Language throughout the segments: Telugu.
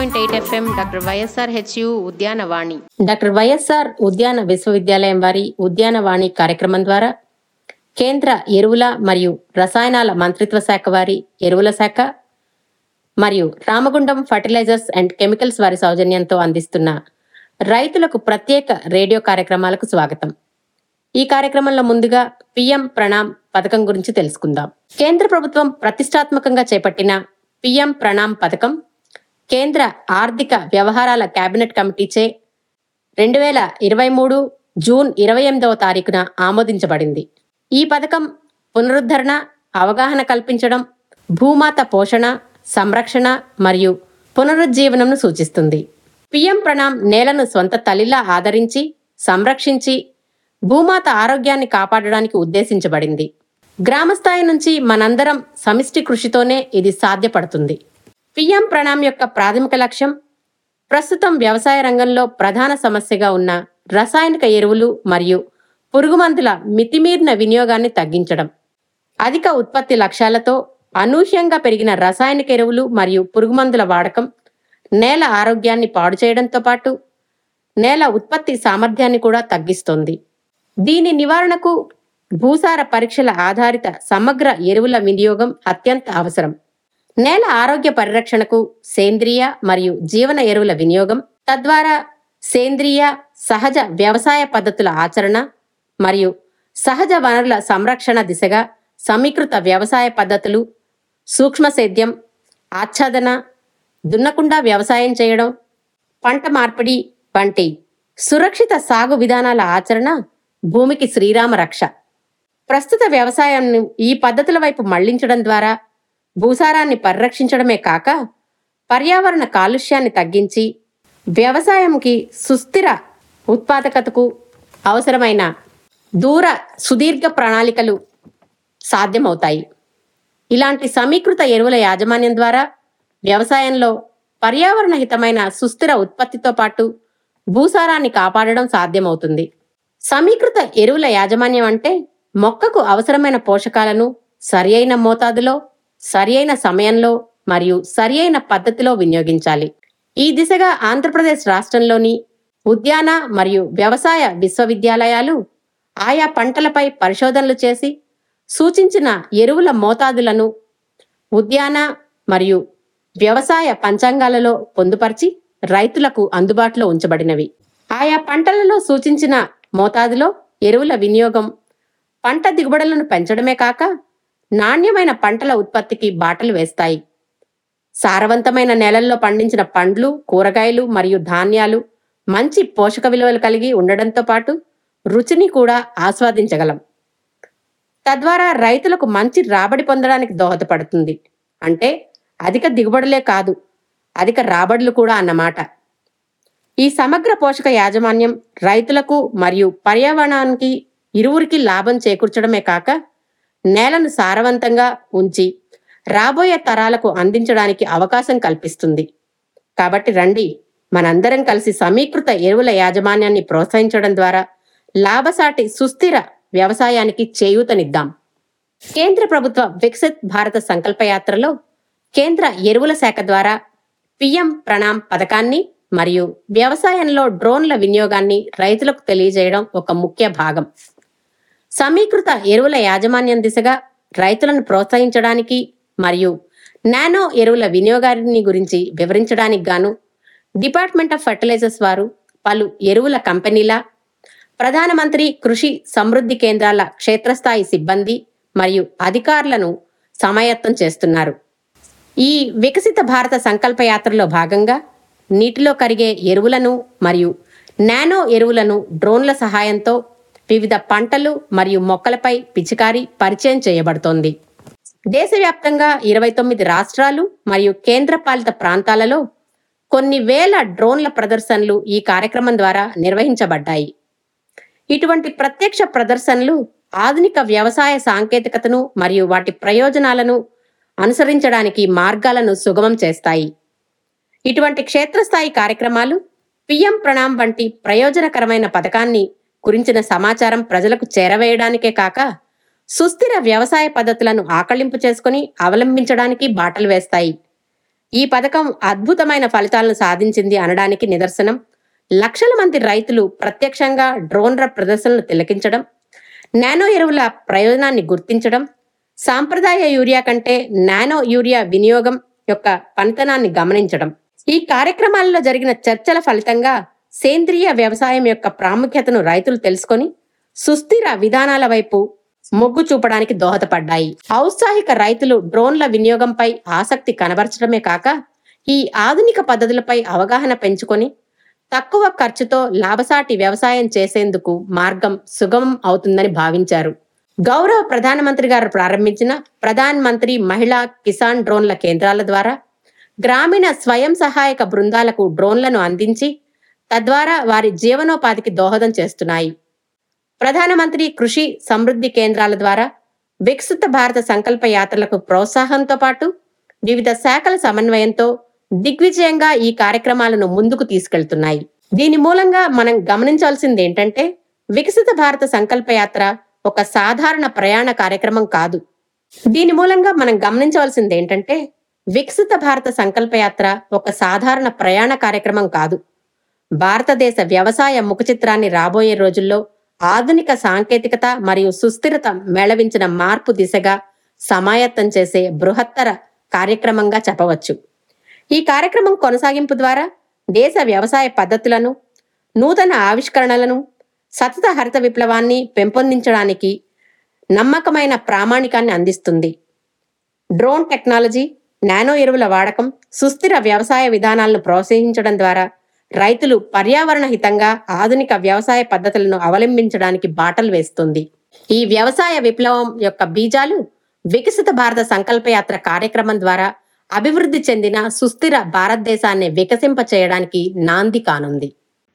point eight FM doctor YSR H ఉద్యానవాణి డాక్టర్ వైఎస్ఆర్ ఉద్యాన విశ్వవిద్యాలయం వారి ఉద్యానవాణి కార్యక్రమం ద్వారా కేంద్ర ఎరువుల మరియు రసాయనాల మంత్రిత్వ శాఖ వారి ఎరువుల శాఖ మరియు రామగుండం ఫర్టిలైజర్స్ అండ్ కెమికల్స్ వారి సౌజన్యంతో అందిస్తున్న రైతులకు ప్రత్యేక రేడియో కార్యక్రమాలకు స్వాగతం ఈ కార్యక్రమంలో ముందుగా పిఎం ప్రణామ్ పథకం గురించి తెలుసుకుందాం కేంద్ర ప్రభుత్వం ప్రతిష్టాత్మకంగా చేపట్టిన పిఎం ప్రణామ్ పథకం కేంద్ర ఆర్థిక వ్యవహారాల కేబినెట్ కమిటీచే రెండు వేల ఇరవై మూడు జూన్ ఇరవై ఎనిమిదవ తారీఖున ఆమోదించబడింది ఈ పథకం పునరుద్ధరణ అవగాహన కల్పించడం భూమాత పోషణ సంరక్షణ మరియు పునరుజ్జీవనంను సూచిస్తుంది పిఎం ప్రణామ్ నేలను స్వంత తల్లిలా ఆదరించి సంరక్షించి భూమాత ఆరోగ్యాన్ని కాపాడడానికి ఉద్దేశించబడింది గ్రామస్థాయి నుంచి మనందరం సమిష్టి కృషితోనే ఇది సాధ్యపడుతుంది పిఎం ప్రణామ్ యొక్క ప్రాథమిక లక్ష్యం ప్రస్తుతం వ్యవసాయ రంగంలో ప్రధాన సమస్యగా ఉన్న రసాయనిక ఎరువులు మరియు పురుగుమందుల మితిమీరిన వినియోగాన్ని తగ్గించడం అధిక ఉత్పత్తి లక్ష్యాలతో అనూహ్యంగా పెరిగిన రసాయనిక ఎరువులు మరియు పురుగుమందుల వాడకం నేల ఆరోగ్యాన్ని పాడు చేయడంతో పాటు నేల ఉత్పత్తి సామర్థ్యాన్ని కూడా తగ్గిస్తోంది దీని నివారణకు భూసార పరీక్షల ఆధారిత సమగ్ర ఎరువుల వినియోగం అత్యంత అవసరం నేల ఆరోగ్య పరిరక్షణకు సేంద్రియ మరియు జీవన ఎరువుల వినియోగం తద్వారా సేంద్రియ సహజ వ్యవసాయ పద్ధతుల ఆచరణ మరియు సహజ వనరుల సంరక్షణ దిశగా సమీకృత వ్యవసాయ పద్ధతులు సూక్ష్మ సేద్యం ఆచ్ఛాదన దున్నకుండా వ్యవసాయం చేయడం పంట మార్పిడి వంటి సురక్షిత సాగు విధానాల ఆచరణ భూమికి శ్రీరామ రక్ష ప్రస్తుత వ్యవసాయాన్ని ఈ పద్ధతుల వైపు మళ్లించడం ద్వారా భూసారాన్ని పరిరక్షించడమే కాక పర్యావరణ కాలుష్యాన్ని తగ్గించి వ్యవసాయంకి సుస్థిర ఉత్పాదకతకు అవసరమైన దూర సుదీర్ఘ ప్రణాళికలు సాధ్యమవుతాయి ఇలాంటి సమీకృత ఎరువుల యాజమాన్యం ద్వారా వ్యవసాయంలో పర్యావరణ హితమైన సుస్థిర ఉత్పత్తితో పాటు భూసారాన్ని కాపాడడం సాధ్యమవుతుంది సమీకృత ఎరువుల యాజమాన్యం అంటే మొక్కకు అవసరమైన పోషకాలను సరియైన మోతాదులో సరియైన సమయంలో మరియు సరియైన పద్ధతిలో వినియోగించాలి ఈ దిశగా ఆంధ్రప్రదేశ్ రాష్ట్రంలోని ఉద్యాన మరియు వ్యవసాయ విశ్వవిద్యాలయాలు ఆయా పంటలపై పరిశోధనలు చేసి సూచించిన ఎరువుల మోతాదులను ఉద్యాన మరియు వ్యవసాయ పంచాంగాలలో పొందుపరిచి రైతులకు అందుబాటులో ఉంచబడినవి ఆయా పంటలలో సూచించిన మోతాదులో ఎరువుల వినియోగం పంట దిగుబడులను పెంచడమే కాక నాణ్యమైన పంటల ఉత్పత్తికి బాటలు వేస్తాయి సారవంతమైన నేలల్లో పండించిన పండ్లు కూరగాయలు మరియు ధాన్యాలు మంచి పోషక విలువలు కలిగి ఉండడంతో పాటు రుచిని కూడా ఆస్వాదించగలం తద్వారా రైతులకు మంచి రాబడి పొందడానికి దోహదపడుతుంది అంటే అధిక దిగుబడులే కాదు అధిక రాబడులు కూడా అన్నమాట ఈ సమగ్ర పోషక యాజమాన్యం రైతులకు మరియు పర్యావరణానికి ఇరువురికి లాభం చేకూర్చడమే కాక నేలను సారవంతంగా ఉంచి రాబోయే తరాలకు అందించడానికి అవకాశం కల్పిస్తుంది కాబట్టి రండి మనందరం కలిసి సమీకృత ఎరువుల యాజమాన్యాన్ని ప్రోత్సహించడం ద్వారా లాభసాటి సుస్థిర వ్యవసాయానికి చేయూతనిద్దాం కేంద్ర ప్రభుత్వ వికసిత్ భారత సంకల్పయాత్రలో కేంద్ర ఎరువుల శాఖ ద్వారా పిఎం ప్రణామ్ పథకాన్ని మరియు వ్యవసాయంలో డ్రోన్ల వినియోగాన్ని రైతులకు తెలియజేయడం ఒక ముఖ్య భాగం సమీకృత ఎరువుల యాజమాన్యం దిశగా రైతులను ప్రోత్సహించడానికి మరియు నానో ఎరువుల వినియోగాన్ని గురించి వివరించడానికి గాను డిపార్ట్మెంట్ ఆఫ్ ఫర్టిలైజర్స్ వారు పలు ఎరువుల కంపెనీల ప్రధానమంత్రి కృషి సమృద్ధి కేంద్రాల క్షేత్రస్థాయి సిబ్బంది మరియు అధికారులను సమాయత్తం చేస్తున్నారు ఈ వికసిత భారత సంకల్ప యాత్రలో భాగంగా నీటిలో కరిగే ఎరువులను మరియు నానో ఎరువులను డ్రోన్ల సహాయంతో వివిధ పంటలు మరియు మొక్కలపై పిచికారి పరిచయం చేయబడుతోంది దేశవ్యాప్తంగా ఇరవై తొమ్మిది రాష్ట్రాలు మరియు కేంద్రపాలిత ప్రాంతాలలో కొన్ని వేల డ్రోన్ల ప్రదర్శనలు ఈ కార్యక్రమం ద్వారా నిర్వహించబడ్డాయి ఇటువంటి ప్రత్యక్ష ప్రదర్శనలు ఆధునిక వ్యవసాయ సాంకేతికతను మరియు వాటి ప్రయోజనాలను అనుసరించడానికి మార్గాలను సుగమం చేస్తాయి ఇటువంటి క్షేత్రస్థాయి కార్యక్రమాలు పిఎం ప్రణామ్ వంటి ప్రయోజనకరమైన పథకాన్ని గురించిన సమాచారం ప్రజలకు చేరవేయడానికే కాక సుస్థిర వ్యవసాయ పద్ధతులను ఆకళింపు చేసుకుని అవలంబించడానికి బాటలు వేస్తాయి ఈ పథకం అద్భుతమైన ఫలితాలను సాధించింది అనడానికి నిదర్శనం లక్షల మంది రైతులు ప్రత్యక్షంగా డ్రోన్ల ప్రదర్శనలు తిలకించడం నానో ఎరువుల ప్రయోజనాన్ని గుర్తించడం సాంప్రదాయ యూరియా కంటే నానో యూరియా వినియోగం యొక్క పనితనాన్ని గమనించడం ఈ కార్యక్రమాలలో జరిగిన చర్చల ఫలితంగా సేంద్రియ వ్యవసాయం యొక్క ప్రాముఖ్యతను రైతులు తెలుసుకొని సుస్థిర విధానాల వైపు మొగ్గు చూపడానికి దోహదపడ్డాయి ఔత్సాహిక రైతులు డ్రోన్ల వినియోగంపై ఆసక్తి కనబరచడమే కాక ఈ ఆధునిక పద్ధతులపై అవగాహన పెంచుకొని తక్కువ ఖర్చుతో లాభసాటి వ్యవసాయం చేసేందుకు మార్గం సుగమం అవుతుందని భావించారు గౌరవ ప్రధానమంత్రి గారు ప్రారంభించిన ప్రధాన్ మంత్రి మహిళా కిసాన్ డ్రోన్ల కేంద్రాల ద్వారా గ్రామీణ స్వయం సహాయక బృందాలకు డ్రోన్లను అందించి తద్వారా వారి జీవనోపాధికి దోహదం చేస్తున్నాయి ప్రధానమంత్రి కృషి సమృద్ధి కేంద్రాల ద్వారా వికసిత భారత సంకల్ప యాత్రలకు ప్రోత్సాహంతో పాటు వివిధ శాఖల సమన్వయంతో దిగ్విజయంగా ఈ కార్యక్రమాలను ముందుకు తీసుకెళ్తున్నాయి దీని మూలంగా మనం గమనించాల్సింది ఏంటంటే వికసిత భారత సంకల్ప యాత్ర ఒక సాధారణ ప్రయాణ కార్యక్రమం కాదు దీని మూలంగా మనం గమనించవలసింది ఏంటంటే వికసిత భారత సంకల్ప యాత్ర ఒక సాధారణ ప్రయాణ కార్యక్రమం కాదు భారతదేశ వ్యవసాయ ముఖ చిత్రాన్ని రాబోయే రోజుల్లో ఆధునిక సాంకేతికత మరియు సుస్థిరత మేళవించిన మార్పు దిశగా సమాయత్తం చేసే బృహత్తర కార్యక్రమంగా చెప్పవచ్చు ఈ కార్యక్రమం కొనసాగింపు ద్వారా దేశ వ్యవసాయ పద్ధతులను నూతన ఆవిష్కరణలను సతత హరిత విప్లవాన్ని పెంపొందించడానికి నమ్మకమైన ప్రామాణికాన్ని అందిస్తుంది డ్రోన్ టెక్నాలజీ నానో ఎరువుల వాడకం సుస్థిర వ్యవసాయ విధానాలను ప్రోత్సహించడం ద్వారా రైతులు పర్యావరణ హితంగా ఆధునిక వ్యవసాయ పద్ధతులను అవలంబించడానికి బాటలు వేస్తుంది ఈ వ్యవసాయ విప్లవం యొక్క బీజాలు వికసిత భారత సంకల్పయాత్ర కార్యక్రమం ద్వారా అభివృద్ధి చెందిన సుస్థిర భారతదేశాన్ని వికసింప చేయడానికి నాంది కానుంది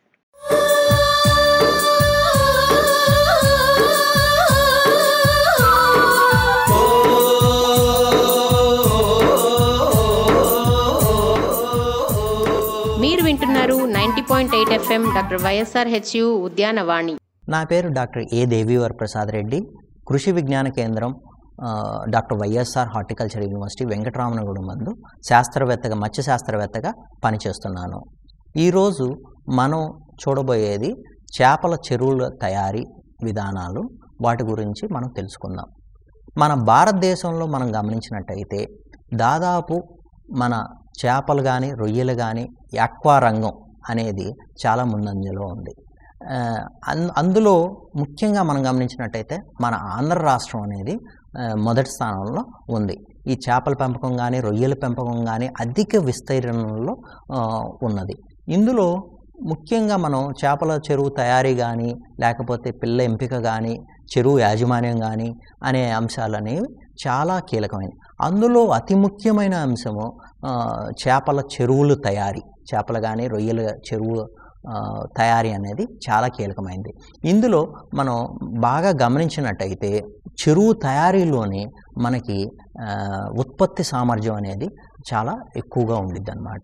మీరు వింటున్నారు ninety point eight FM doctor YSR H ఉద్యానవాణి నా పేరు డాక్టర్ ఏ దేవివర్ ప్రసాద్ రెడ్డి కృషి విజ్ఞాన కేంద్రం ఆ, doctor YSR horticulture university Venkataramannagudem మందు శాస్త్రవేత్తగా మత్స్య శాస్త్రవేత్తగా పనిచేస్తున్నాను ఈరోజు మనం చూడబోయేది చేపల చెరువుల తయారీ విధానాలు వాటి గురించి మనం తెలుసుకుందాం మన భారతదేశంలో మనం గమనించినట్టయితే దాదాపు మన చేపలు కానీ రొయ్యలు కానీ యాక్వా రంగం అనేది చాలా ముందంజలో ఉంది ఆ, అన్- అందులో ముఖ్యంగా మనం గమనించినట్టయితే మన ఆంధ్ర రాష్ట్రం అనేది ఆ, మొదటి స్థానంలో ఉంది ఈ చేపల పెంపకం కానీ రొయ్యల పెంపకం కానీ అధిక విస్తీర్ణంలో ఆ, ఉన్నది ఇందులో ముఖ్యంగా మనం చేపల చెరువు తయారీ కానీ లేకపోతే పిల్ల ఎంపిక కానీ చెరువు యాజమాన్యం కానీ అనే అంశాలు అనేవి చాలా కీలకమైనవి అందులో అతి ముఖ్యమైన అంశము ఆ, చేపల చెరువులు తయారీ చేపలు కానీ రొయ్యల చెరువు ఆ, తయారీ అనేది చాలా కీలకమైంది ఇందులో మనం బాగా గమనించినట్టయితే చెరువు తయారీలోనే మనకి ఆ, ఉత్పత్తి సామర్థ్యం అనేది చాలా ఎక్కువగా ఉండిద్ది అనమాట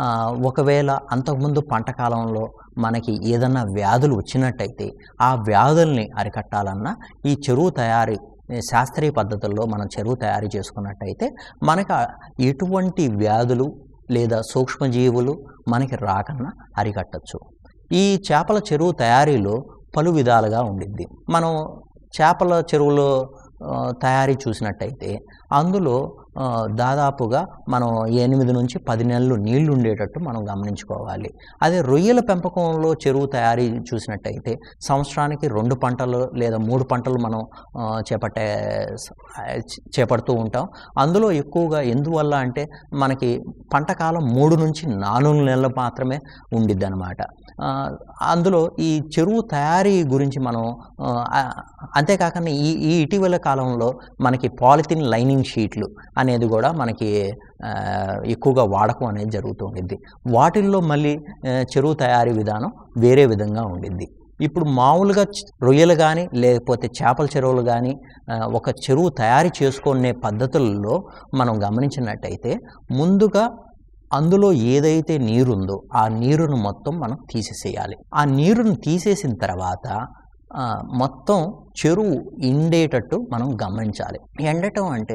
ఒకవేళ అంతకుముందు పంట కాలంలో మనకి ఏదన్నా వ్యాధులు వచ్చినట్టయితే ఆ వ్యాధుల్ని అరికట్టాలన్నా ఈ చెరువు తయారీ ఏ, శాస్త్రీయ పద్ధతుల్లో మనం చెరువు తయారు చేసుకున్నట్టయితే మనకు ఆ ఎటువంటి వ్యాధులు లేదా సూక్ష్మజీవులు మనకి రాకన్నా అరికట్టచ్చు ఈ చేపల చెరువు తయారీలో పలు విధాలుగా ఉండిద్ది మనం చేపల చెరువులో ఆ, తయారీ చూసినట్టయితే అందులో ఆ, దాదాపుగా మనం ఎనిమిది నుంచి పది నెలలు నీళ్లు ఉండేటట్టు మనం గమనించుకోవాలి అదే రొయ్యల పెంపకంలో చెరువు తయారీ చూసినట్టయితే సంవత్సరానికి రెండు పంటలు లేదా మూడు పంటలు మనం ఆ, చేపట్టే స- ఆ, చే- చేపడుతూ ఉంటాం అందులో ఎక్కువగా ఎందువల్ల అంటే మనకి పంట కాలం మూడు నుంచి నాలుగు నెలలు మాత్రమే ఉండిద్ది అనమాట అందులో ఈ చెరువు తయారీ గురించి మనం ఆ, ఆ, అంతేకాకుండా ఈ ఈ ఇటీవల కాలంలో మనకి పాలిథిన్ లైనింగ్ షీట్లు అనేది కూడా మనకి ఆ, ఎక్కువగా వాడకం అనేది జరుగుతూ ఉండిద్ది వాటిల్లో మళ్ళీ ఆ, చెరువు తయారీ విధానం వేరే విధంగా ఉండిద్ది ఇప్పుడు మామూలుగా చ- రొయ్యలు కానీ లేకపోతే చేపల చెరువులు కానీ ఆ, ఒక చెరువు తయారు చేసుకునే పద్ధతుల్లో మనం గమనించినట్టయితే ముందుగా అందులో ఏదైతే నీరుందో ఆ నీరును మొత్తం మనం తీసేసేయాలి ఆ నీరును తీసేసిన తర్వాత ఆ, మొత్తం చెరువు ఎండేటట్టు మనం గమనించాలి ఎండటం అంటే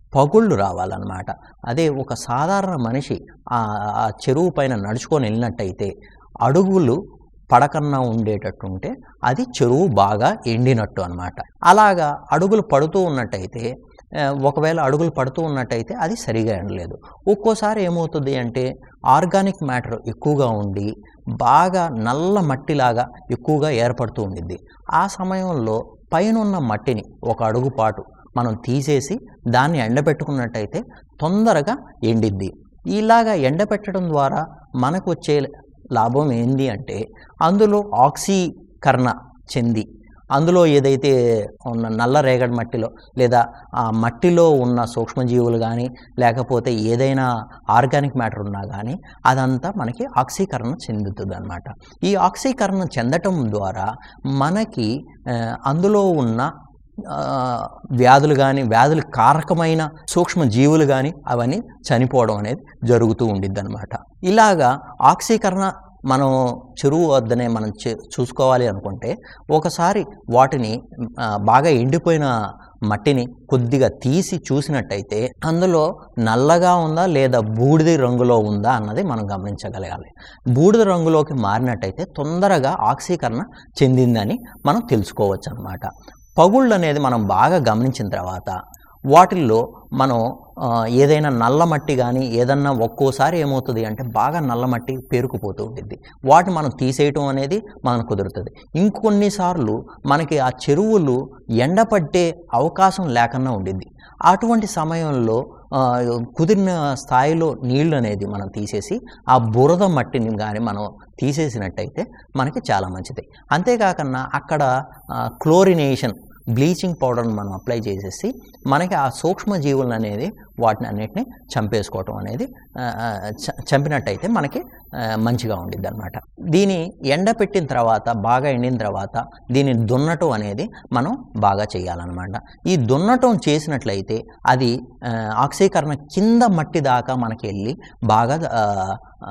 పగుళ్ళు రావాలన్నమాట అదే ఒక సాధారణ మనిషి ఆ ఆ చెరువు పైన నడుచుకొని వెళ్ళినట్టయితే అడుగులు పడకన్నా ఉండేటట్టు ఉంటే అది చెరువు బాగా ఎండినట్టు అన్నమాట అలాగా అడుగులు పడుతూ ఉన్నట్టయితే ఆ, ఒకవేళ అడుగులు పడుతూ ఉన్నట్టయితే అది సరిగా ఎండలేదు ఒక్కోసారి ఏమవుతుంది అంటే ఆర్గానిక్ మ్యాటర్ ఎక్కువగా ఉండి బాగా నల్ల మట్టిలాగా ఎక్కువగా ఏర్పడుతూ ఉండిద్ది ఆ సమయంలో పైన ఉన్న మట్టిని ఒక అడుగు పాటు మనం తీసేసి దాన్ని ఎండబెట్టుకున్నట్టయితే తొందరగా ఎండిద్ది ఇలాగా ఎండబెట్టడం ద్వారా మనకు వచ్చే లాభం ఏంది అంటే అందులో ఆక్సీకరణ చెంది అందులో ఏదైతే ఉన్న నల్ల రేగడి మట్టిలో లేదా ఆ మట్టిలో ఉన్న సూక్ష్మజీవులు కానీ లేకపోతే ఏదైనా ఆర్గానిక్ మ్యాటర్ ఉన్నా కానీ అదంతా మనకి ఆక్సీకరణ చెందుతుంది అనమాట ఈ ఆక్సీకరణ చెందటం ద్వారా మనకి ఆ, అందులో ఉన్న ఆ, వ్యాధులు కానీ వ్యాధులు కారకమైన సూక్ష్మ జీవులు కానీ అవన్నీ చనిపోవడం అనేది జరుగుతూ ఉండిద్ది అనమాట ఇలాగా ఆక్సీకరణ మనం చెరువు వద్దనే మనం చే- చూసుకోవాలి అనుకుంటే ఒకసారి వాటిని ఆ, బాగా ఎండిపోయిన మట్టిని కొద్దిగా తీసి చూసినట్టయితే అందులో నల్లగా ఉందా లేదా బూడిద రంగులో ఉందా అన్నది మనం గమనించగలగాలి బూడిద రంగులోకి మారినట్టయితే తొందరగా ఆక్సీకరణ చెందిందని మనం తెలుసుకోవచ్చు అనమాట పగుళ్ళు అనేది మనం బాగా గమనించిన తర్వాత వాటిల్లో మనం ఆ, ఏదైనా నల్ల మట్టి కానీ ఏదన్నా ఒక్కోసారి ఏమవుతుంది అంటే బాగా నల్ల మట్టి పేరుకుపోతూ ఉంటుంది వాటిని మనం తీసేయటం అనేది మనకు కుదురుతుంది ఇంకొన్నిసార్లు మనకి ఆ చెరువులు ఎండపట్టే అవకాశం లేకుండా ఉండిద్ది అటువంటి సమయంలో ఆ, కుదిరిన స్థాయిలో నీళ్ళు అనేది మనం తీసేసి ఆ బురద మట్టిని కానీ మనం తీసేసినట్టయితే మనకి చాలా మంచిది అంతేకాకుండా అక్కడ క్లోరినేషన్ బ్లీచింగ్ పౌడర్ని మనం అప్లై చేసేసి మనకి ఆ సూక్ష్మ జీవులను అనేది వాటిని అన్నిటిని చంపేసుకోవటం అనేది ఆ, ఆ, చ- చంపినట్టయితే మనకి ఆ, మంచిగా ఉండిద్ది అనమాట దీని ఎండ పెట్టిన తర్వాత బాగా ఎండిన తర్వాత దీన్ని దున్నటం అనేది మనం బాగా చేయాలన్నమాట ఈ దున్నటం చేసినట్లయితే అది ఆ, ఆక్సీకరణ కింద మట్టి దాకా మనకి వెళ్ళి బాగా ఆ, ఆ,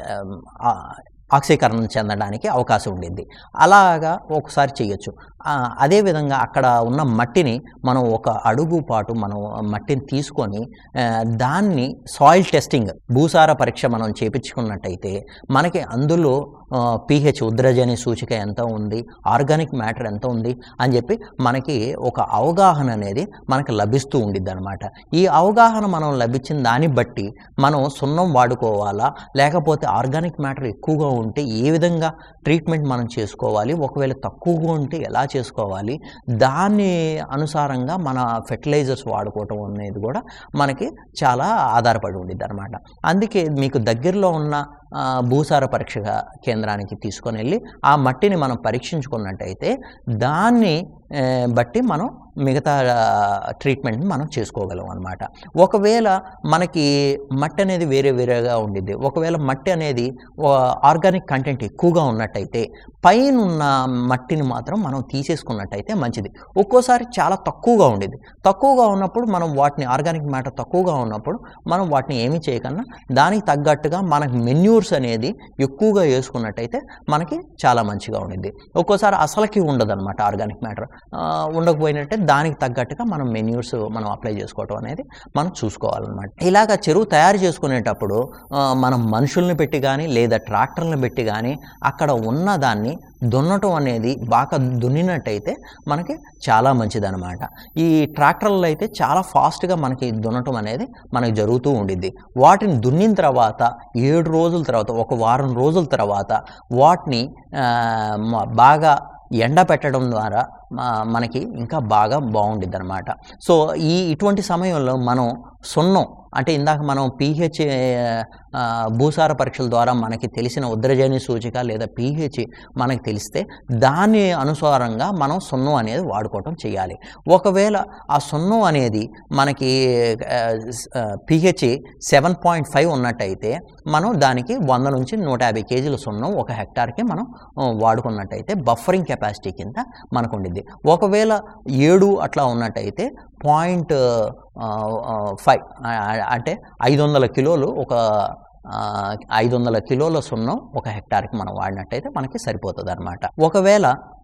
ఆ, ఆక్సీకరణ చెందడానికి అవకాశం ఉండింది అలాగా ఒకసారి చేయొచ్చు ఆ, అదేవిధంగా అక్కడ ఉన్న మట్టిని మనం ఒక అడుగు పాటు మనం మట్టిని తీసుకొని ఆ, దాన్ని సాయిల్ టెస్టింగ్ భూసార పరీక్ష మనం చేపించుకున్నట్టయితే మనకి అందులో పిహెచ్ ఉద్రజని సూచిక ఎంత ఉంది ఆర్గానిక్ మ్యాటర్ ఎంత ఉంది అని చెప్పి మనకి ఒక అవగాహన అనేది మనకి లభిస్తూ ఉండిద్ది అనమాట ఈ అవగాహన మనం లభించిన దాన్ని బట్టి మనం సున్నం వాడుకోవాలా లేకపోతే ఆర్గానిక్ మ్యాటర్ ఎక్కువగా ఉంటే ఏ విధంగా ట్రీట్మెంట్ మనం చేసుకోవాలి ఒకవేళ తక్కువగా ఉంటే ఎలా చేసుకోవాలి దాని అనుసారంగా మన ఫెర్టిలైజర్స్ వాడుకోవటం అనేది కూడా మనకి చాలా ఆధారపడి ఉండిద్ది అనమాట అందుకే మీకు దగ్గరలో ఉన్న ఆ, భూసార పరీక్ష కేంద్రానికి తీసుకొని వెళ్ళి ఆ మట్టిని మనం పరీక్షించుకున్నట్టయితే దాన్ని ఆ, బట్టి మనం మిగతా ట్రీట్మెంట్ని మనం చేసుకోగలం అనమాట ఒకవేళ మనకి మట్టి అనేది వేరే వేరేగా ఉండిద్ది ఒకవేళ మట్టి అనేది ఆర్గానిక్ కంటెంట్ ఎక్కువగా ఉన్నట్టయితే పైన ఉన్న మట్టిని మాత్రం మనం తీసేసుకున్నట్టయితే మంచిది ఒక్కోసారి చాలా తక్కువగా ఉండేది తక్కువగా ఉన్నప్పుడు మనం వాటిని ఆర్గానిక్ మ్యాటర్ తక్కువగా ఉన్నప్పుడు మనం వాటిని ఏమీ చేయకన్నా దానికి తగ్గట్టుగా మనకి మెన్యూర్స్ అనేది ఎక్కువగా వేసుకున్నట్టయితే మనకి చాలా మంచిగా ఉండిద్ది ఒక్కోసారి అసలుకి ఉండదు అనమాట ఆర్గానిక్ మ్యాటర్ ఉండకపోయినట్టే దానికి తగ్గట్టుగా మనం మెన్యూర్స్ మనం అప్లై చేసుకోవటం అనేది మనం చూసుకోవాలన్నమాట ఇలాగ చెరువు తయారు చేసుకునేటప్పుడు ఆ, మనం మనుషుల్ని పెట్టి కానీ లేదా ట్రాక్టర్లను పెట్టి కానీ అక్కడ ఉన్న దాన్ని దున్నటం అనేది బాగా దున్నినట్టయితే మనకి చాలా మంచిదన్నమాట ఈ ట్రాక్టర్లు అయితే చాలా ఫాస్ట్గా మనకి దున్నటం అనేది మనకి జరుగుతూ ఉండిద్ది వాటిని దున్నిన తర్వాత ఏడు రోజుల తర్వాత ఒక వారం రోజుల తర్వాత వాటిని ఆ, మ- బాగా ఎండ పెట్టడం ద్వారా మ- మనకి ఇంకా బాగా బాగుండిద్ది అనమాట సో ఈ ఇటువంటి సమయంలో మనం సున్నం అంటే ఇందాక మనం పీహెచ్ భూసార పరీక్షల ద్వారా మనకి తెలిసిన ఉద్రజని సూచిక లేదా పీహెచ్ మనకి తెలిస్తే దాని అనుసారంగా మనం సున్నం అనేది వాడుకోవటం చేయాలి ఒకవేళ ఆ సున్నం అనేది మనకి పిహెచ్ సెవెన్ పాయింట్ ఫైవ్ ఉన్నట్టయితే మనం దానికి వంద నుంచి నూట యాభై కేజీల సున్నం ఒక హెక్టార్కి మనం ఆ, వాడుకున్నట్టయితే బఫరింగ్ కెపాసిటీ కింద మనకు ఉండిద్ది ఒకవేళ ఏడు అట్లా ఉన్నట్టయితే పాయింట్ ఫైవ్ అంటే ఐదు వందల కిలోలు ఒక ఐదు వందల కిలోల సున్నం ఒక హెక్టార్కి మనం వాడినట్టయితే మనకి సరిపోతుంది అనమాట ఒకవేళ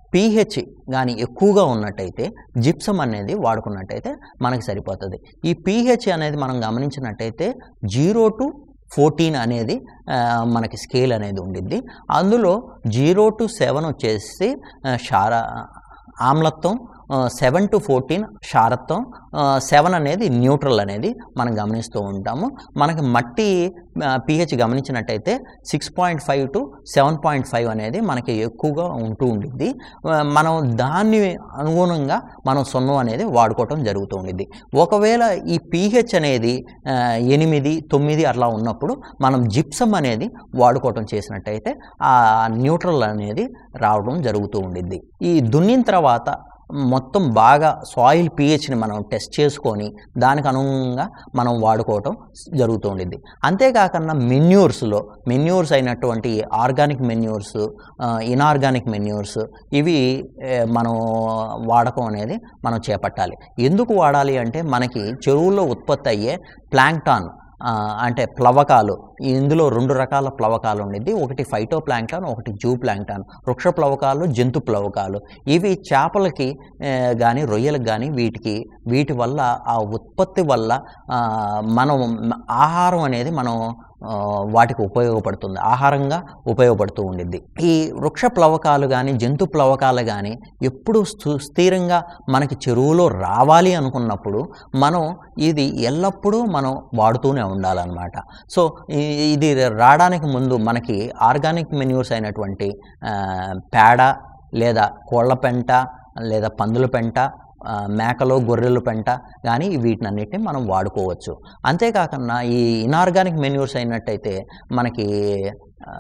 పీహెచ్ కానీ ఎక్కువగా ఉన్నట్టయితే జిప్సం అనేది వాడుకున్నట్టయితే మనకి సరిపోతుంది ఈ పీహెచ్ అనేది మనం గమనించినట్టయితే జీరో టు ఫోర్టీన్ అనేది ఆ, మనకి స్కేల్ అనేది ఉండిద్ది అందులో జీరో టు సెవెన్ వచ్చేసి ఆ, క్షార ఆమ్లత్వం సెవెన్ టు ఫోర్టీన్ క్షారత్వం సెవెన్ అనేది న్యూట్రల్ అనేది మనం గమనిస్తూ ఉంటాము మనకి మట్టి పిహెచ్ గమనించినట్టయితే six point five to seven point five అనేది మనకి ఎక్కువగా ఉంటూ ఉండిద్ది ఆ, మనం దాన్ని అనుగుణంగా మనం సున్నం అనేది వాడుకోవటం జరుగుతూ ఉండిద్ది ఒకవేళ ఈ పిహెచ్ అనేది ఆ, ఎనిమిది తొమ్మిది అట్లా ఉన్నప్పుడు మనం జిప్సం అనేది వాడుకోవటం చేసినట్టయితే ఆ న్యూట్రల్ అనేది రావడం జరుగుతూ ఉండిద్ది ఈ దున్నిన తర్వాత మొత్తం బాగా సాయిల్ పిహెచ్ని మనం టెస్ట్ చేసుకొని దానికి అనుగుణంగా మనం వాడుకోవటం జరుగుతూ ఉండిద్ది అంతేకాకుండా మెన్యూర్స్లో మెన్యూర్స్ అయినటువంటి ఆర్గానిక్ మెన్యూర్స్ ఇనార్గానిక్ మెన్యూర్స్ ఇవి ఏ, మనం వాడకం అనేది మనం చేపట్టాలి ఎందుకు వాడాలి అంటే మనకి చెరువుల్లో ఉత్పత్తి అయ్యే ప్లాంక్టాన్ ఆ, అంటే ప్లవకాలు ఇందులో రెండు రకాల ప్లవకాలు ఉండిద్ది ఒకటి ఫైటో ప్లాంక్టాన్ ఒకటి జూ ప్లాంక్టాన్ వృక్ష ప్లవకాలు జంతు ప్లవకాలు ఇవి చేపలకి కానీ రొయ్యలకు కానీ వీటికి వీటి వల్ల ఆ ఉత్పత్తి వల్ల ఆ, మనం ఆహారం అనేది మనం ఆ, వాటికి ఉపయోగపడుతుంది ఆహారంగా ఉపయోగపడుతూ ఉండిద్ది ఈ వృక్ష ప్లవకాలు కానీ జంతు ప్లవకాలు కానీ ఎప్పుడు స్థిరంగా మనకి చెరువులో రావాలి అనుకున్నప్పుడు మనం ఇది ఎల్లప్పుడూ మనం వాడుతూనే ఉండాలన్నమాట సో ఈ- ఇది రావడానికి ముందు మనకి ఆర్గానిక్ మెన్యూర్స్ అయినటువంటి ఆ, పేడ లేదా కోళ్ళ పెంట లేదా పందుల పెంట ఆ, మేకలు గొర్రెల పెంట కానీ వీటినన్నిటిని మనం వాడుకోవచ్చు అంతేకాకుండా ఈ ఇనార్గానిక్ మెన్యూర్స్ అయినట్టయితే మనకి ఆ,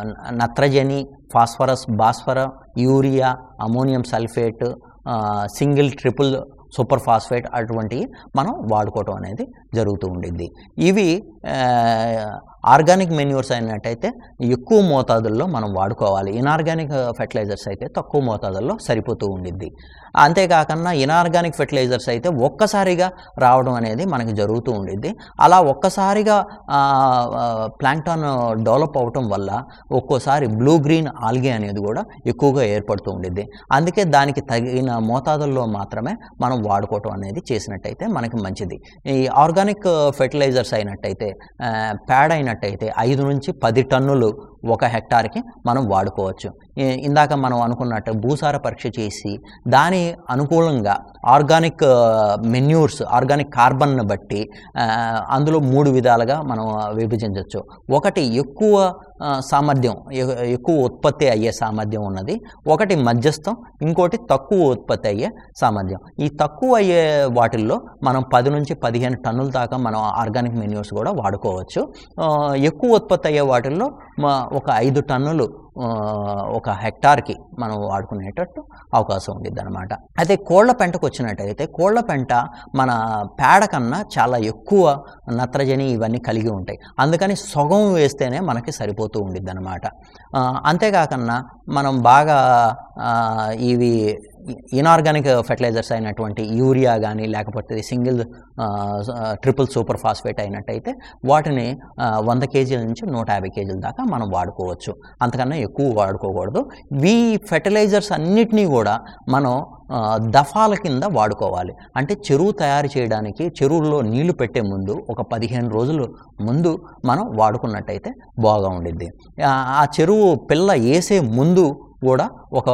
నత్రజని ఫాస్ఫరస్ భాస్వర యూరియా అమోనియం సల్ఫేట్ ఆ, సింగిల్ ట్రిపుల్ సూపర్ ఫాస్ఫేట్ అటువంటివి మనం వాడుకోవటం అనేది జరుగుతూ ఉండిద్ది ఇవి ఆ, ఆర్గానిక్ మెన్యూర్స్ అయినట్టయితే ఎక్కువ మోతాదుల్లో మనం వాడుకోవాలి ఇనార్గానిక్ ఫెర్టిలైజర్స్ అయితే తక్కువ మోతాదుల్లో సరిపోతూ ఉండిద్ది అంతేకాకుండా ఇనార్గానిక్ ఫెర్టిలైజర్స్ అయితే ఒక్కసారిగా రావడం అనేది మనకి జరుగుతూ ఉండిద్ది అలా ఒక్కసారిగా ప్లాంక్టాన్ డెవలప్ అవటం వల్ల ఒక్కోసారి బ్లూ గ్రీన్ ఆల్గే అనేది కూడా ఎక్కువగా ఏర్పడుతూ ఉండిద్ది అందుకే దానికి తగిన మోతాదుల్లో మాత్రమే మనం వాడుకోవటం అనేది చేసినట్టయితే మనకి మంచిది ఈ ఆర్గానిక్ ఫెర్టిలైజర్స్ అయినట్టయితే ఆ, పేడ అయినట్టయితే ఐదు నుంచి పది టన్నులు ఒక హెక్టార్కి మనం వాడుకోవచ్చు ఈ- ఇందాక మనం అనుకున్నట్టు భూసార పరీక్ష చేసి దాని అనుకూలంగా ఆర్గానిక్ మెన్యూర్స్ ఆర్గానిక్ కార్బన్ను బట్టి ఆ, అందులో మూడు విధాలుగా మనం విభజించవచ్చు ఒకటి ఎక్కువ ఆ, సామర్థ్యం ఎ- ఎక్కువ ఉత్పత్తి అయ్యే సామర్థ్యం ఉన్నది ఒకటి మధ్యస్థం ఇంకోటి తక్కువ ఉత్పత్తి అయ్యే సామర్థ్యం ఈ తక్కువ అయ్యే వాటిల్లో మనం పది నుంచి పదిహేను టన్నుల దాకా మనం ఆర్గానిక్ మెన్యూర్స్ కూడా వాడుకోవచ్చు ఆ, ఎక్కువ ఉత్పత్తి అయ్యే వాటిల్లో మ- ఒక ఐదు టన్నులు ఆ, ఒక హెక్టార్కి మనం వాడుకునేటట్టు అవకాశం ఉండిద్ది అనమాట అయితే కోళ్ల పెంటకు వచ్చినట్టయితే కోళ్ల పెంట మన పేడ కన్నా చాలా ఎక్కువ నత్రజని ఇవన్నీ కలిగి ఉంటాయి అందుకని సగం వేస్తేనే మనకి సరిపోతూ ఉండిద్ది అనమాట అంతేకాకుండా మనం బాగా ఆ, ఇవి ఇనార్గానిక్ ఫెర్టిలైజర్స్ అయినటువంటి యూరియా కానీ లేకపోతే సింగిల్ ట్రిపుల్ సూపర్ ఫాస్ఫేట్ అయినట్టయితే వాటిని ఆ, వంద కేజీల నుంచి నూట యాభై కేజీల దాకా మనం వాడుకోవచ్చు అంతకన్నా ఎక్కువ వాడుకోకూడదు ఈ ఫెర్టిలైజర్స్ అన్నిటినీ కూడా మనం ఆ, దఫాల కింద వాడుకోవాలి అంటే చెరువు తయారు చేయడానికి చెరువులో నీళ్లు పెట్టే ముందు ఒక పదిహేను రోజులు ముందు మనం వాడుకున్నట్టయితే బాగా ఉండిద్ది ఆ ఆ చెరువు పిల్ల వేసే ముందు కూడా ఒక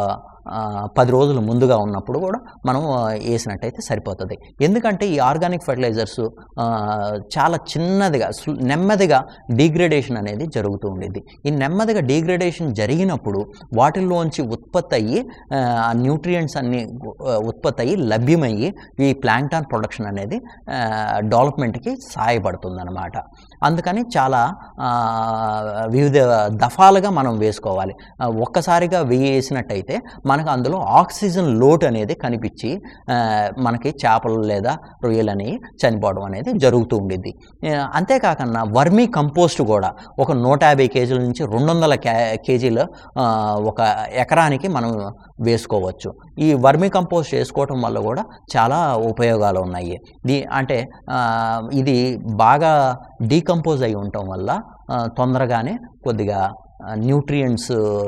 ఆ, పది రోజులు ముందుగా ఉన్నప్పుడు కూడా మనం ఆ, వేసినట్టయితే సరిపోతుంది ఎందుకంటే ఈ ఆర్గానిక్ ఫెర్టిలైజర్స్ ఆ, చాలా చిన్నదిగా స్లో- నెమ్మదిగా డీగ్రేడేషన్ అనేది జరుగుతూ ఉండేది ఈ నెమ్మదిగా డీగ్రేడేషన్ జరిగినప్పుడు వాటిల్లోంచి ఉత్పత్తి అయ్యి ఆ, ఆ న్యూట్రియంట్స్ అన్ని ఆ, ఉత్పత్తి అయ్యి లభ్యమయ్యి ఈ ప్లాంక్టాన్ ప్రొడక్షన్ అనేది డెవలప్మెంట్కి సహాయపడుతుంది అనమాట అందుకని చాలా ఆ, వివిధ దఫాలుగా మనం వేసుకోవాలి ఆ, ఒక్కసారిగా వేసినట్టయితే మనకు అందులో ఆక్సిజన్ లోట్ అనేది కనిపించి ఆ, మనకి చేపలు లేదా రొయ్యలు అనేవి చనిపోవడం అనేది జరుగుతూ ఉండిద్ది ఆ, అంతేకాకుండా వర్మీ కంపోస్ట్ కూడా ఒక నూట యాభై కేజీల నుంచి రెండు వందల కే కేజీల ఆ, ఒక ఎకరానికి మనం వేసుకోవచ్చు ఈ వర్మీ కంపోస్ట్ వేసుకోవటం వల్ల కూడా చాలా ఉపయోగాలు ఉన్నాయి దీ అంటే ఆ, ఇది బాగా డీకంపోజ్ అయి ఉండటం వల్ల ఆ, తొందరగానే కొద్దిగా న్యూట్రియంట్స్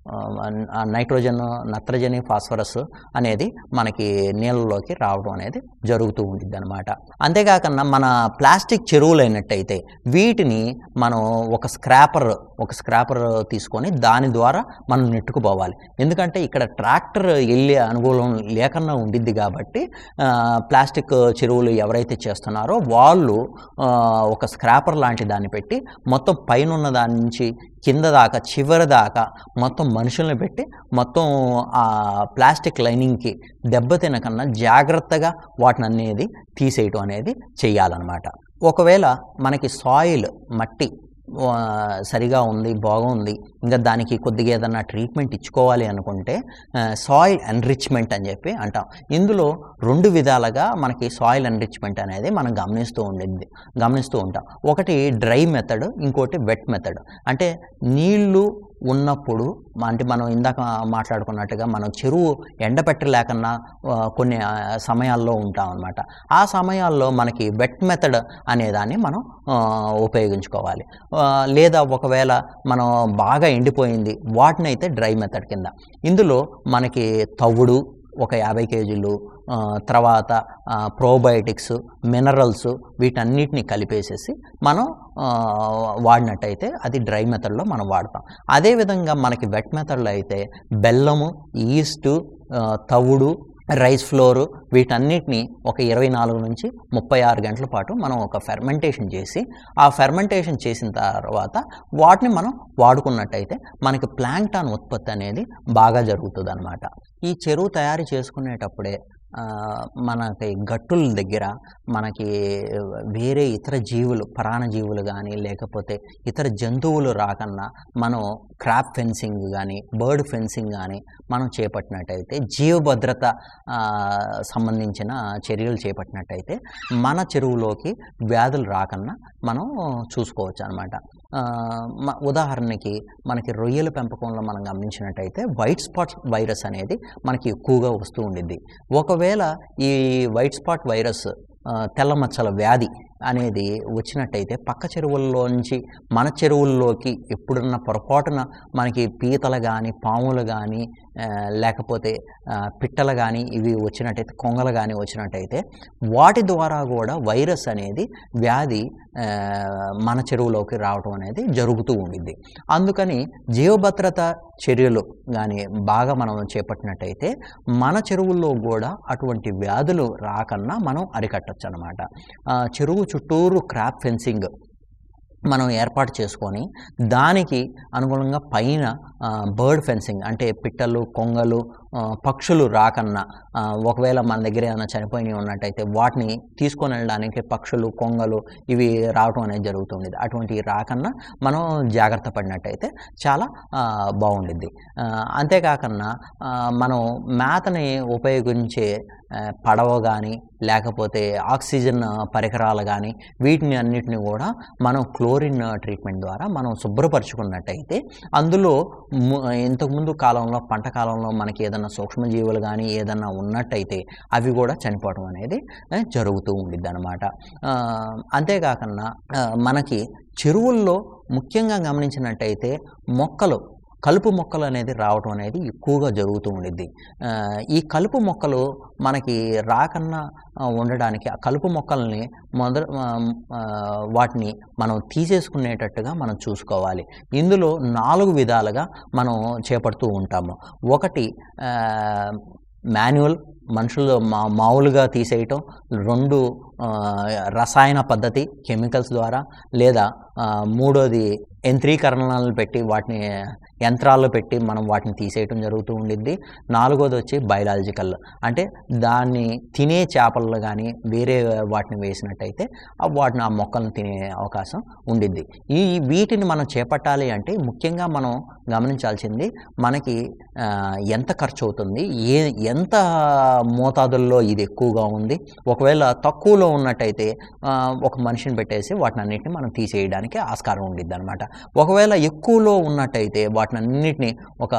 ఆ నైట్రోజన్ నత్రజని ఫాస్ఫరస్ అనేది మనకి నీళ్ళలోకి రావడం అనేది జరుగుతూ ఉంటుంది అనమాట అంతేకాకుండా మన ప్లాస్టిక్ చెరువులు అయినట్టయితే వీటిని మనం ఒక స్క్రాపర్ ఒక స్క్రాపర్ తీసుకొని దాని ద్వారా మనం నెట్టుకుపోవాలి ఎందుకంటే ఇక్కడ ట్రాక్టర్ వెళ్ళే అనుకూలం లేకుండా ఉండిద్ది కాబట్టి ఆ, ప్లాస్టిక్ చెరువులు ఎవరైతే చేస్తున్నారో వాళ్ళు ఆ, ఒక స్క్రాపర్ లాంటి దాన్ని పెట్టి మొత్తం పైన ఉన్న దాని నుంచి కింద దాకా చివరి దాకా మొత్తం మనుషుల్ని పెట్టి మొత్తం ఆ ప్లాస్టిక్ లైనింగ్కి దెబ్బ తినకన్నా జాగ్రత్తగా వాటిని అనేది తీసేయటం అనేది చెయ్యాలన్నమాట ఒకవేళ మనకి సాయిల్ మట్టి ఆ, సరిగా ఉంది బాగుంది ఇంకా దానికి కొద్దిగా ఏదన్నా ట్రీట్మెంట్ ఇచ్చుకోవాలి అనుకుంటే సాయిల్ ఎన్రిచ్మెంట్ అని చెప్పి అంటాం ఇందులో రెండు విధాలుగా మనకి సాయిల్ ఎన్రిచ్మెంట్ అనేది మనం గమనిస్తూ ఉండింది గమనిస్తూ ఉంటాం ఒకటి డ్రై మెథడ్ ఇంకోటి వెట్ మెథడ్ అంటే నీళ్లు ఉన్నప్పుడు అంటే మనం ఇందాక మాట్లాడుకున్నట్టుగా మనం చెరువు ఎండపెట్టలేకన్నా ఆ, కొన్ని ఆ, సమయాల్లో ఉంటాం అనమాట ఆ సమయాల్లో మనకి వెట్ మెథడ్ అనేదాన్ని మనం ఆ, ఉపయోగించుకోవాలి ఆ, లేదా ఒకవేళ మనం బాగా ఎండిపోయింది వాటిని అయితే డ్రై మెథడ్ కింద ఇందులో మనకి తవుడు ఒక యాభై కేజీలు ఆ, తర్వాత ప్రోబయోటిక్స్ మినరల్స్ వీటన్నిటిని కలిపేసేసి మనం ఆ, వాడినట్టయితే అది డ్రై మెథడ్లో మనం వాడతాం అదేవిధంగా మనకి వెట్ మెథడ్లో అయితే బెల్లము ఈస్టు ఆ, తవుడు రైస్ ఫ్లోరు వీటన్నిటిని ఒక ఇరవై నాలుగు నుంచి ముప్పై ఆరు గంటల పాటు మనం ఒక ఫెర్మెంటేషన్ చేసి ఆ ఫెర్మెంటేషన్ చేసిన తర్వాత వాటిని మనం వాడుకున్నట్టయితే మనకి ప్లాంక్టాన్ ఉత్పత్తి అనేది బాగా జరుగుతుంది అనమాట ఈ చెరువు తయారు చేసుకునేటప్పుడే ఆ, మనకి గట్టుల దగ్గర మనకి వేరే ఇతర జీవులు పరాణజీవులు కానీ లేకపోతే ఇతర జంతువులు రాకన్నా మనం క్రాప్ ఫెన్సింగ్ కానీ బర్డ్ ఫెన్సింగ్ కానీ మనం చేపట్టినట్టయితే జీవభద్రత ఆ, సంబంధించిన చర్యలు చేపట్టినట్టయితే మన చెరువులోకి వ్యాధులు రాకన్నా మనం చూసుకోవచ్చు అనమాట ఉదాహరణకి మనకి రొయ్యల పెంపకంలో మనం గమనించినట్టయితే వైట్ స్పాట్ వైరస్ అనేది మనకి ఎక్కువగా వస్తూ ఉండిద్ది ఒకవేళ ఈ వైట్ స్పాట్ వైరస్ ఆ, తెల్ల మచ్చల వ్యాధి అనేది వచ్చినట్టయితే పక్క చెరువుల్లో నుంచి మన చెరువుల్లోకి ఎప్పుడున్న పొరపాటున మనకి పీతలు కానీ పాములు కానీ లేకపోతే ఆ, పిట్టలు కానీ ఇవి వచ్చినట్టయితే కొంగలు కానీ వచ్చినట్టయితే వాటి ద్వారా కూడా వైరస్ అనేది వ్యాధి ఆ, మన చెరువులోకి రావటం అనేది జరుగుతూ ఉండిద్ది అందుకని జీవభద్రత చర్యలు కానీ బాగా మనం చేపట్టినట్టయితే మన చెరువుల్లో కూడా అటువంటి వ్యాధులు రాకన్నా మనం అరికట్టచ్చు అనమాట చెరువు చుట్టూరు క్రాప్ ఫెన్సింగ్ మనం ఏర్పాటు చేసుకొని దానికి అనుగుణంగా పైన బర్డ్ ఫెన్సింగ్ అంటే పిట్టలు కొంగలు ఆ, పక్షులు రాకన్నా ఆ, ఒకవేళ మన దగ్గర ఏమైనా చనిపోయినవి ఉన్నట్టయితే వాటిని తీసుకొని వెళ్ళడానికి పక్షులు కొంగలు ఇవి రావటం అనేది జరుగుతుంది అటువంటివి రాకన్నా మనం జాగ్రత్త పడినట్టయితే చాలా ఆ, బాగుండిద్ది ఆ, అంతేకాకన్నా ఆ, మనం మేతని ఉపయోగించే ఆ, పడవ కానీ లేకపోతే ఆక్సిజన్ పరికరాలు కానీ వీటిని అన్నిటిని కూడా మనం క్లోరిన్ ట్రీట్మెంట్ ద్వారా మనం శుభ్రపరచుకున్నట్టయితే అందులో ము- ఇంతకుముందు కాలంలో పంట కాలంలో మనకి ఏదైనా సూక్ష్మజీవులు కానీ ఏదన్నా ఉన్నట్టయితే అవి కూడా చనిపోవడం అనేది ఆ, జరుగుతూ ఉండిద్ది అనమాట అంతేకాకుండా ఆ, మనకి చెరువుల్లో ముఖ్యంగా గమనించినట్టయితే మొక్కలు కలుపు మొక్కలు అనేది రావడం అనేది ఎక్కువగా జరుగుతూ ఉండిద్ది ఆ, ఈ కలుపు మొక్కలు మనకి రాకన్నా ఆ, ఉండడానికి ఆ కలుపు మొక్కల్ని మొదట ఆ, వాటిని మనం తీసేసుకునేటట్టుగా మనం చూసుకోవాలి ఇందులో నాలుగు విధాలుగా మనం చేపడుతూ ఉంటాము ఒకటి ఆ, మాన్యువల్ మనుషులు మా మామూలుగా తీసేయటం రెండు ఆ, రసాయన పద్ధతి కెమికల్స్ ద్వారా లేదా ఆ, మూడోది యంత్రీకరణలను పెట్టి వాటిని యంత్రాల్లో పెట్టి మనం వాటిని తీసేయటం జరుగుతూ ఉండిద్ది నాలుగోది వచ్చి బయలాజికల్ అంటే దాన్ని తినే చేపలు కానీ వేరే వాటిని వేసినట్టయితే ఆ వాటిని ఆ మొక్కలను తినే అవకాశం ఉండిద్ది ఈ వీటిని మనం చేపట్టాలి అంటే ముఖ్యంగా మనం గమనించాల్సింది మనకి ఆ, ఎంత ఖర్చు అవుతుంది ఏ ఎంత మోతాదుల్లో ఇది ఎక్కువగా ఉంది ఒకవేళ తక్కువలో ఉన్నట్టయితే ఆ, ఒక మనిషిని పెట్టేసి వాటిని అన్నిటిని మనం తీసేయడానికి ఆస్కారం ఉండిద్ది అనమాట ఒకవేళ ఎక్కువలో ఉన్నట్టయితే వాటిని అన్నిటిని ఒక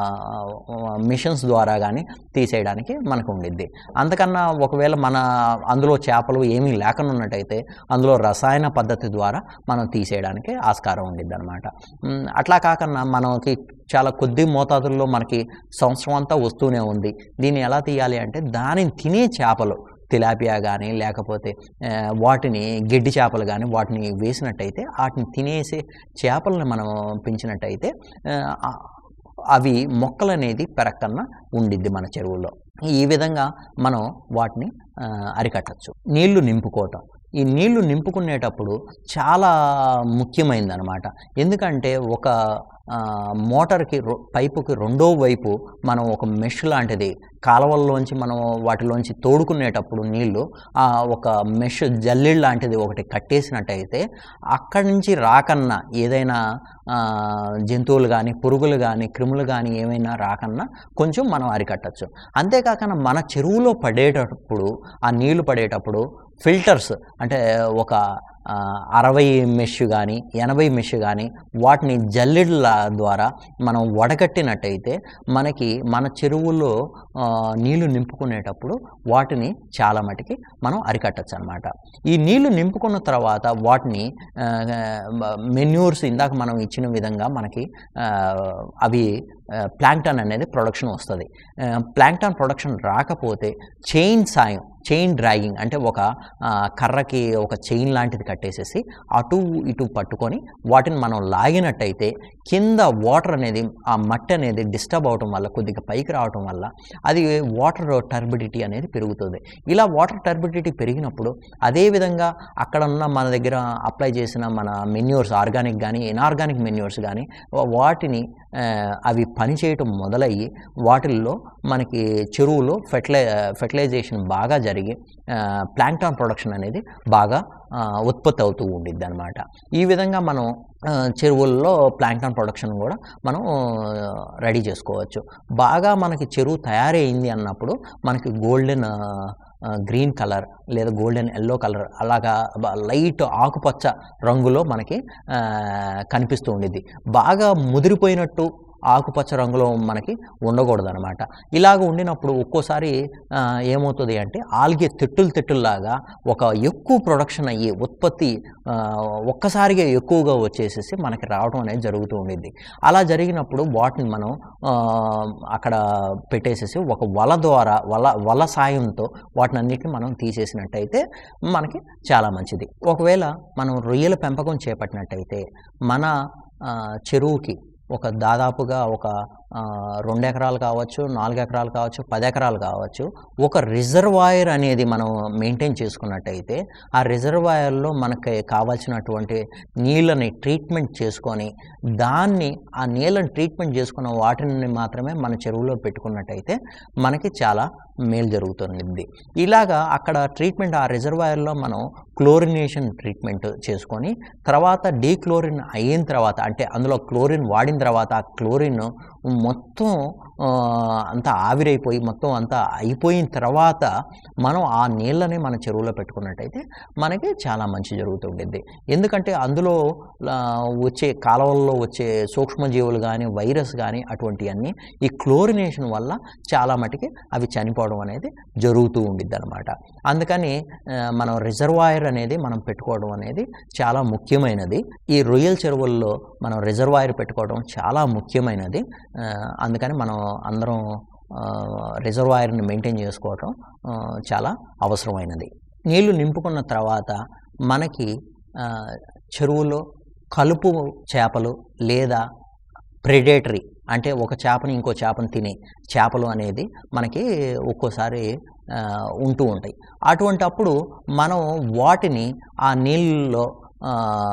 మిషన్స్ ద్వారా కానీ తీసేయడానికి మనకు ఉండిద్ది అంతకన్నా ఒకవేళ మన అందులో చేపలు ఏమీ లేకుండా ఉన్నట్టయితే అందులో రసాయన పద్ధతి ద్వారా మనం తీసేయడానికి ఆస్కారం ఉండిద్ది అనమాట అట్లా కాకుండా మనకి చాలా కొద్ది మోతాదుల్లో మనకి సంవత్సరం అంతా వస్తూనే ఉంది దీన్ని ఎలా తీయాలి అంటే దానిని తినే చేపలు తిలాపియా కానీ లేకపోతే ఆ, వాటిని గెడ్డి చేపలు కానీ వాటిని వేసినట్టయితే వాటిని తినేసే చేపలను మనం పెంచినట్టయితే ఆ, అవి మొక్కలు అనేది పెరక్కన్న ఉండిద్ది మన చెరువులో ఈ విధంగా మనం వాటిని ఆ, అరికట్టచ్చు నీళ్లు నింపుకోవటం ఈ నీళ్లు నింపుకునేటప్పుడు చాలా ముఖ్యమైనదనమాట ఎందుకంటే ఒక ఆ, మోటార్కి రొ- పైపుకి రెండో వైపు మనం ఒక మెష్ లాంటిది కాలువల్లోంచి మనం వాటిలోంచి తోడుకునేటప్పుడు నీళ్లు ఆ ఒక మెష్ జల్లెడ్ లాంటిది ఒకటి కట్టేసినట్టయితే అక్కడి నుంచి రాకన్నా ఏదైనా ఆ, జంతువులు కానీ పురుగులు కానీ క్రిములు కానీ ఏమైనా రాకన్నా కొంచెం మనం అరికట్టచ్చు అంతేకాకుండా మన చెరువులో పడేటప్పుడు ఆ నీళ్లు పడేటప్పుడు ఫిల్టర్స్ అంటే ఒక ఆ, అరవై మెష్ కానీ ఎనభై మెష్ కానీ వాటిని జల్లెడ్ల ద్వారా మనం వడగట్టినట్టయితే మనకి మన చెరువులో ఆ, నీళ్లు నింపుకునేటప్పుడు వాటిని చాలా మటుకి మనం అరికట్టచ్చు అనమాట ఈ నీళ్లు నింపుకున్న తర్వాత వాటిని మెన్యూర్స్ ఇందాక మనం ఇచ్చిన విధంగా మనకి ఆ, అవి ప్లాంక్టన్ అనేది ప్రొడక్షన్ వస్తుంది ప్లాంక్టన్ ప్రొడక్షన్ రాకపోతే చైన్ సాయం చైన్ డ్రాగింగ్ అంటే ఒక ఆ, కర్రకి ఒక చైన్ లాంటిది కట్టేసేసి అటు ఇటు పట్టుకొని వాటిని మనం లాగినట్టయితే కింద వాటర్ అనేది ఆ మట్టి అనేది డిస్టర్బ్ అవటం వల్ల కొద్దిగా పైకి రావటం వల్ల అది వాటర్ టర్బిడిటీ అనేది పెరుగుతుంది ఇలా వాటర్ టర్బిడిటీ పెరిగినప్పుడు అదేవిధంగా అక్కడ ఉన్న మన దగ్గర అప్లై చేసిన మన మెన్యూర్స్ ఆర్గానిక్ కానీ ఇనార్గానిక్ మెన్యూర్స్ కానీ వాటిని ఆ, అవి పనిచేయటం మొదలయ్యి వాటిల్లో మనకి చెరువులో ఫెర్టిలై ఫెర్టిలైజేషన్ బాగా జరిగి ప్లాంక్టాన్ ప్రొడక్షన్ అనేది బాగా ఆ, ఉత్పత్తి అవుతూ ఉండిద్ది అనమాట ఈ విధంగా మనం ఆ, చెరువుల్లో ప్లాంక్టాన్ ప్రొడక్షన్ కూడా మనం రెడీ చేసుకోవచ్చు బాగా మనకి చెరువు తయారైంది అన్నప్పుడు మనకి గోల్డెన్ గ్రీన్ కలర్ లేదా గోల్డెన్ ఎల్లో కలర్ అలాగా బ- లైట్ ఆకుపచ్చ రంగులో మనకి ఆ, కనిపిస్తూ ఉండిద్ది బాగా ముదిరిపోయినట్టు ఆకుపచ్చ రంగులో మనకి ఉండకూడదు అనమాట ఇలాగ ఉండినప్పుడు ఒక్కోసారి ఆ, ఏమవుతుంది అంటే ఆల్గే తెట్టులు తెట్టుల్లాగా ఒక ఎక్కువ ప్రొడక్షన్ అయ్యి ఉత్పత్తి ఆ, ఒక్కసారిగా ఎక్కువగా వచ్చేసేసి మనకి రావడం అనేది జరుగుతూ ఉండిద్ది అలా జరిగినప్పుడు వాటిని మనం ఆ, అక్కడ పెట్టేసేసి ఒక వల ద్వారా వల వల సాయంతో వాటిని అన్నిటిని మనం తీసేసినట్టయితే మనకి చాలా మంచిది ఒకవేళ మనం రొయ్యల పెంపకం చేపట్టినట్టయితే మన ఆ, చెరువుకి ఒక దాదాపుగా ఒక ఆ, రెండు ఎకరాలు కావచ్చు నాలుగు ఎకరాలు కావచ్చు పది ఎకరాలు కావచ్చు ఒక రిజర్వాయర్ అనేది మనం మెయింటైన్ చేసుకున్నట్టయితే ఆ రిజర్వాయర్లో మనకి కావాల్సినటువంటి నీళ్ళని ట్రీట్మెంట్ చేసుకొని దాన్ని ఆ నీళ్ళని ట్రీట్మెంట్ చేసుకున్న వాటిని మాత్రమే మన చెరువులో పెట్టుకున్నట్టయితే మనకి చాలా మేలు జరుగుతుంది ఇలాగా అక్కడ ట్రీట్మెంట్ ఆ రిజర్వాయర్లో మనం క్లోరినేషన్ ట్రీట్మెంట్ చేసుకొని తర్వాత డీక్లోరిన్ అయిన తర్వాత అంటే అందులో క్లోరిన్ వాడిన తర్వాత ఆ క్లోరిన్ మొత్తం ఆ, అంతా ఆవిరైపోయి మొత్తం అంతా అయిపోయిన తర్వాత మనం ఆ నీళ్ళని మన చెరువులో పెట్టుకున్నట్టయితే మనకి చాలా మంచి జరుగుతుంటుంది ఎందుకంటే అందులో ఆ, వచ్చే కాలువల్లో వచ్చే సూక్ష్మజీవులు కానీ వైరస్ కానీ అటువంటివన్నీ ఈ క్లోరినేషన్ వల్ల చాలా మటుకి అవి చనిపోవడం అనేది జరుగుతూ ఉండిద్ది అనమాట అందుకని ఆ, మనం రిజర్వాయర్ అనేది మనం పెట్టుకోవడం అనేది చాలా ముఖ్యమైనది ఈ రొయ్యల చెరువుల్లో మనం రిజర్వాయర్ పెట్టుకోవడం చాలా ముఖ్యమైనది ఆ, అందుకని మనం అందరం ఆ, రిజర్వాయర్ని మెయింటైన్ చేసుకోవడం ఆ, చాలా అవసరమైనది నీళ్లు నింపుకున్న తర్వాత మనకి ఆ, చెరువులో కలుపు చేపలు లేదా ప్రెడేటరీ అంటే ఒక చేపని ఇంకో చేపని తినే చేపలు అనేది మనకి ఒక్కోసారి ఆ, ఉంటూ ఉంటాయి అటువంటి అప్పుడు మనం వాటిని ఆ నీళ్ళలో ఆ,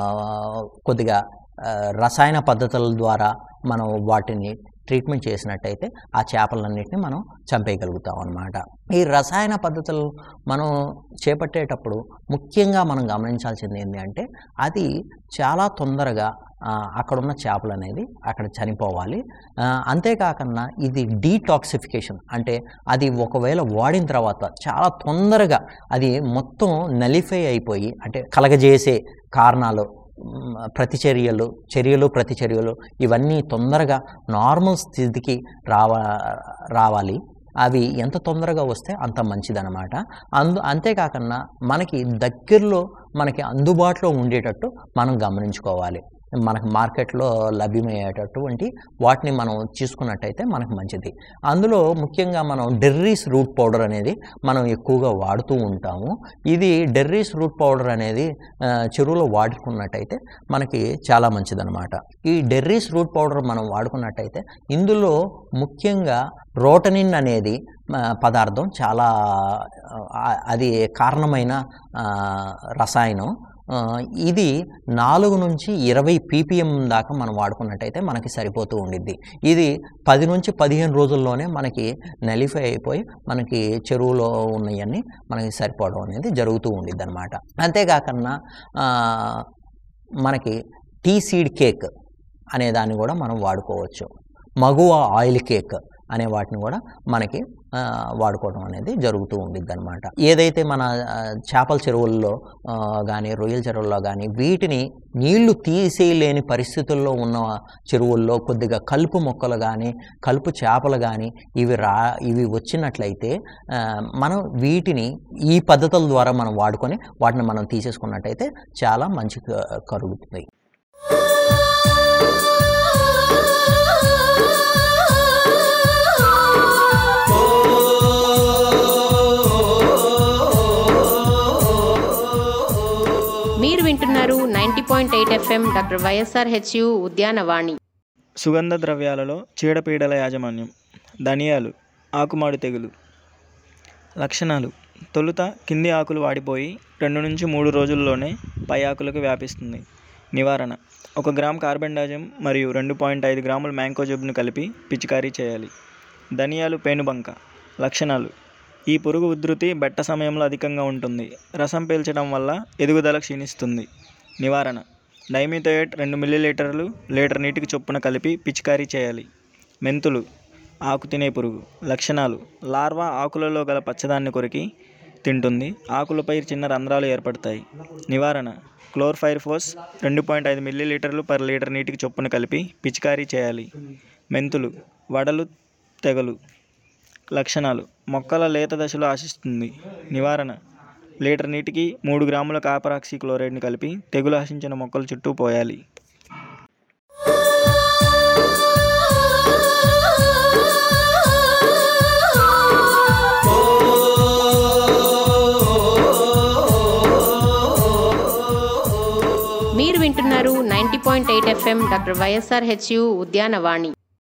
కొద్దిగా ఆ, రసాయన పద్ధతుల ద్వారా మనం వాటిని ట్రీట్మెంట్ చేసినట్టయితే ఆ చేపలన్నిటిని మనం చంపేయగలుగుతాం అన్నమాట ఈ రసాయన పద్ధతులు మనం చేపట్టేటప్పుడు ముఖ్యంగా మనం గమనించాల్సింది ఏంటి అంటే అది చాలా తొందరగా ఆ, అక్కడున్న చేపలు అనేది అక్కడ చనిపోవాలి ఆ, అంతేకాకుండా ఇది డీటాక్సిఫికేషన్ అంటే అది ఒకవేళ వాడిన తర్వాత చాలా తొందరగా అది మొత్తం నలిఫై అయిపోయి అంటే కలగజేసే కారణాలు మ్, ప్రతిచర్యలు చర్యలు ప్రతిచర్యలు ఇవన్నీ తొందరగా నార్మల్ స్థితికి రావా రావాలి అవి ఎంత తొందరగా వస్తే అంత మంచిదన్నమాట అందు అంతేకాకుండా మనకి దగ్గరలో మనకి అందుబాటులో ఉండేటట్టు మనం గమనించుకోవాలి మనకు మార్కెట్లో లభ్యమయ్యేటటువంటి వాటిని మనం తీసుకున్నట్టయితే మనకు మంచిది అందులో ముఖ్యంగా మనం డెర్రీస్ రూట్ పౌడర్ అనేది మనం ఎక్కువగా వాడుతూ ఉంటాము ఇది డెర్రీస్ రూట్ పౌడర్ అనేది ఆ, చెరువులో వాడుకున్నట్టయితే మనకి చాలా మంచిదన్నమాట ఈ డెర్రీస్ రూట్ పౌడర్ మనం వాడుకున్నట్టయితే ఇందులో ముఖ్యంగా రోటనిన్ అనేది ఆ, పదార్థం చాలా ఆ, అది కారణమైన ఆ, రసాయనం ఆ, ఇది నాలుగు నుంచి ఇరవై పీపీఎం దాకా మనం వాడుకున్నట్టయితే మనకి సరిపోతూ ఉండిద్ది ఇది పది నుంచి పదిహేను రోజుల్లోనే మనకి నలిఫై అయిపోయి మనకి చెరువులో ఉన్నవన్నీ మనకి సరిపోవడం అనేది జరుగుతూ ఉండిద్ది అనమాట అంతేకాకన్నా ఆ, మనకి టీ సీడ్ కేక్ అనే దాన్ని కూడా మనం వాడుకోవచ్చు మగువ ఆయిల్ కేక్ అనే వాటిని కూడా మనకి ఆ, వాడుకోవడం అనేది జరుగుతూ ఉండిద్ది అనమాట ఏదైతే మన ఆ, చేపల చెరువుల్లో కానీ రొయ్యల చెరువుల్లో కానీ వీటిని నీళ్లు తీసేయలేని పరిస్థితుల్లో ఉన్న చెరువుల్లో కొద్దిగా కలుపు మొక్కలు కానీ కలుపు చేపలు కానీ ఇవి రా ఇవి వచ్చినట్లయితే ఆ, మనం వీటిని ఈ పద్ధతుల ద్వారా మనం వాడుకొని వాటిని మనం తీసేసుకున్నట్టయితే చాలా మంచి క- కరుగుతుంది మీరు వింటున్నారు ninety point eight FM doctor YSR H ఉద్యానవాణి సుగంధ ద్రవ్యాలలో చీడపీడల యాజమాన్యం ధనియాలు ఆకుమాడు తెగులు లక్షణాలు తొలుత కింది ఆకులు వాడిపోయి రెండు నుంచి మూడు రోజుల్లోనే పై ఆకులకు వ్యాపిస్తుంది నివారణ ఒక గ్రామ్ కార్బెండాజం మరియు రెండు పాయింట్ ఐదు గ్రాముల మ్యాంకోజబ్ను కలిపి పిచికారీ చేయాలి ధనియాలు పేనుబంక లక్షణాలు ఈ పురుగు ఉధృతి బెట్ట సమయంలో అధికంగా ఉంటుంది రసం పీల్చడం వల్ల ఎదుగుదల క్షీణిస్తుంది నివారణ డైమిథోయేట్ రెండు మిల్లీలీటర్లు లీటర్ నీటికి చొప్పున కలిపి పిచికారీ చేయాలి మెంతులు ఆకు తినే పురుగు లక్షణాలు లార్వా ఆకులలో గల పచ్చదాన్ని కొరికి తింటుంది ఆకులపై చిన్న రంధ్రాలు ఏర్పడతాయి నివారణ క్లోర్ఫైర్ఫోస్ రెండు పాయింట్ ఐదు మిల్లీలీటర్లు పర్ లీటర్ నీటికి చొప్పున కలిపి పిచికారీ చేయాలి మెంతులు వడలు తెగలు లక్షణాలు మొక్కల లేత దశలో ఆశిస్తుంది నివారణ లీటర్ నీటికి మూడు గ్రాముల కాపరాక్సీ క్లోరైడ్ని కలిపి తెగులు ఆశించిన మొక్కల చుట్టూ పోయాలి మీరు వింటున్నారు ninety point eight FM doctor YSR H Udyanavani